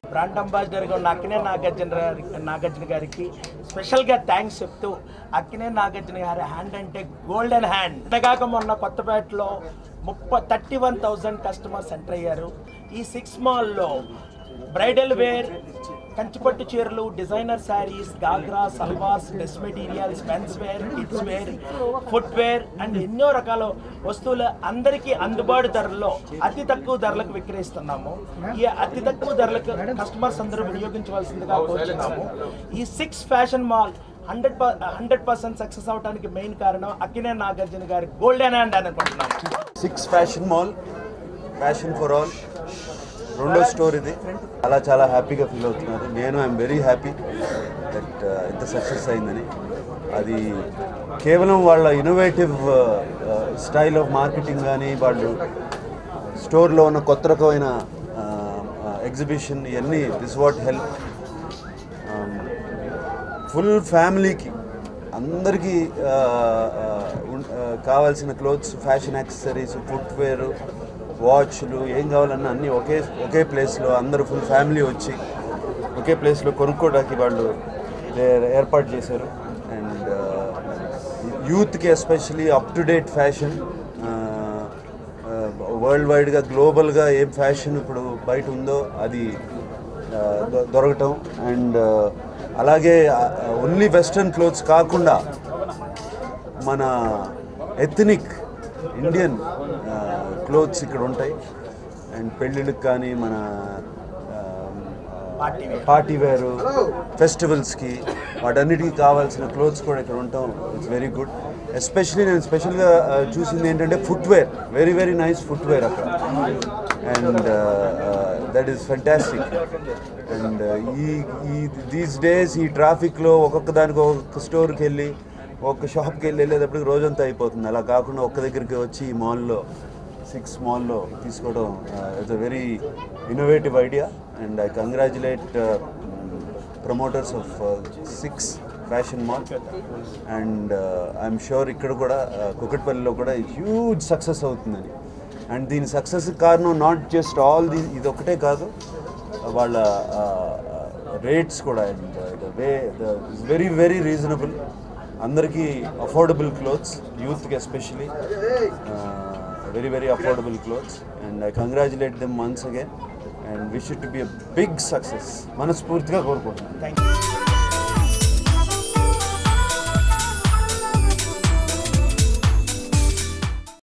Brand అంబాసిడర్గా ఉన్న అక్కినే నాగార్జున గారి నాగార్జున గారికి స్పెషల్గా థ్యాంక్స్ చెప్తూ అక్కినే నాగార్జున గారి హ్యాండ్ అంటే గోల్డెన్ హ్యాండ్ అంతేకాక మొన్న కొత్తపేటలో ముప్పై thirty one thousand customers enter అయ్యారు ఈ సిక్స్ మాల్లో బ్రైడల్ వేర్ కంచిపట్టు చీరలు designer sarees ghagra salwars dress materials men's wear kids wear footwear and ఎన్నో రకాల వస్తువులు అందరికీ అందుబాటు ధరల్లో అతి తక్కువ ధరలకు విక్రయిస్తున్నాము ఈ అతి తక్కువ ధరలకు కస్టమర్స్ అందరూ వినియోగించవలసిందిగా కోరుతున్నాము ఈ six fashion mall hundred hundred percent success అవడానికి మెయిన్ కారణం అక్కినే నాగార్జున గారి గోల్డెన్ హ్యాండ్ అని అనుకుంటున్నాము six fashion mall fashion for all రెండో స్టోర్ ఇది అలా చాలా హ్యాపీగా ఫీల్ అవుతున్నారు నేను ఐఎమ్ వెరీ హ్యాపీ దట్ ఇంత సక్సెస్ అయిందని అది కేవలం వాళ్ళ ఇన్నోవేటివ్ స్టైల్ ఆఫ్ మార్కెటింగ్ కానీ వాళ్ళు స్టోర్లో ఉన్న కొత్త రకమైన ఎగ్జిబిషన్ ఇవన్నీ దిస్ వాట్ హెల్ప్ ఫుల్ ఫ్యామిలీకి అందరికీ ఆ, ఆ, ఉన్- ఆ, కావాల్సిన క్లోత్స్ ఫ్యాషన్ యాక్సెసరీస్ ఫుట్వేర్ వాచ్లు ఏం కావాలన్నా అన్నీ ఒకే ఒకే ప్లేస్లో అందరూ ఫుల్ ఫ్యామిలీ వచ్చి ఒకే ప్లేస్లో కొనుక్కోవడానికి వాళ్ళు ఏ- ఏర్పాటు చేశారు అండ్ యూత్కి especially up to date fashion world వైడ్గా గ్లోబల్గా ఏం ఫ్యాషన్ ఇప్పుడు బయట ఉందో అది ఆ, దొ- దొరకటం అండ్ అలాగే ఓన్లీ వెస్ట్రన్ క్లోత్స్ కాకుండా మన ఎథనిక్ ఇండియన్ క్లోత్స్ ఇక్కడ ఉంటాయి అండ్ పెళ్ళిళ్ళకి కానీ మన పార్టీ వేర్. పార్టీ వేరు ఫెస్టివల్స్కి వాటన్నిటికీ కావాల్సిన క్లోత్స్ కూడా ఇక్కడ ఉంటాం ఇట్స్ వెరీ గుడ్ ఎస్పెషలీ నేను స్పెషల్గా చూసింది ఏంటంటే footwear very very nice footwear అక్కడ and that is fantastic and ఈ ఈ దీస్ డేస్ ఈ ట్రాఫిక్లో ఒక్కొక్క దానికి ఒక్కొక్క స్టోర్కి వెళ్ళి ఒక్క షాప్కి వెళ్ళి వెళ్ళేటప్పటికి రోజంతా అయిపోతుంది అలా కాకుండా ఒక్క దగ్గరికి వచ్చి ఈ మాల్లో సిక్స్ మాల్లో తీసుకోవడం it's a very innovative idea and I congratulate promoters of six fashion mall and I'm sure ఇక్కడ కూడా uh, కుకట్పల్లిలో కూడా హ్యూజ్ సక్సెస్ అవుతుందని అండ్ దీని సక్సెస్ కారణం నాట్ జస్ట్ ఆల్ ది ఇది ఒకటే కాదు వాళ్ళ రేట్స్ కూడా and way the very very reasonable అందరికీ అఫోర్డబుల్ క్లోత్స్ యూత్కి especially very very affordable clothes and I congratulate them once again and wish to be a big success మనస్ఫూర్తిగా కోరుకుంటున్నాను thank you